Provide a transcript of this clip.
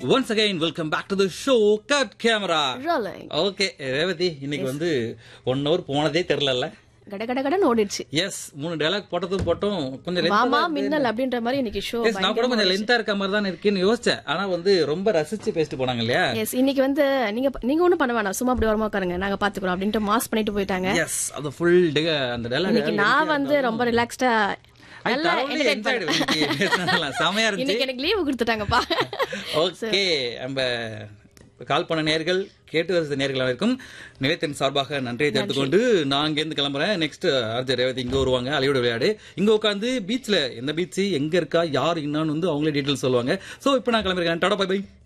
Once again welcome back to the show cut camera Rolling. Okay Revathi இன்னைக்கு வந்து one hour போனதே தெரியல கட கட கடன்னு ஓடிடுச்சு எஸ் மூணு டைலாக் போட்டதும் போட்டோம் கொஞ்சம் length ஆ மாமா தான் இருக்கு. மின்னல் அப்படின்ற மாதிரி இன்னைக்கு ஷோ Yes, நான் கூட கொஞ்சம் லென்த்தா இருக்க மாதிரி தான் இருக்குன்னு யோசிச்சேன் ஆனா வந்து ரொம்ப ரசிச்சு பேசிட்டு போனாங்க இல்லையா எஸ் இன்னைக்கு வந்து நீங்க நீங்க ஒண்ணும் பண்ண வேணாம் சும்மா அப்படி வரமா உட்காருங்க நாங்க பாத்துக்கிறோம் அப்படின்ட்டு மாஸ் பண்ணிட்டு போயிட்டாங்க எஸ் அது ஃபுல் டே அந்த இன்னைக்கு டைலாக் நான் வந்து ரொம்ப ரிலாக்ஸ்டா நல்லா entertain பண்ணேன். செமையா இருந்துச்சு இன்னைக்கு எனக்கு லீவு கொடுத்துட்டாங்கப்பா ஓகே நம்ம கால் பண்ண நேர்கள் கேட்டு வருது நேர்கள் அனைவருக்கும் நிலையத்தின் சார்பாக நன்றியை தெரிந்து கொண்டு நான் இங்கேருந்து கிளம்புறேன் நெக்ஸ்ட் அர்ஜய் ரேவதி இங்க வருவாங்க அலையோட விளையாடு இங்க உட்காந்து பீச்ல எந்த பீச் எங்க இருக்கா யார் என்னன்னு வந்து அவங்களே டீட்டெயில் சொல்லுவாங்க சோ இப்போ நான் கிளம்பிருக்கேன் டாடா பை பை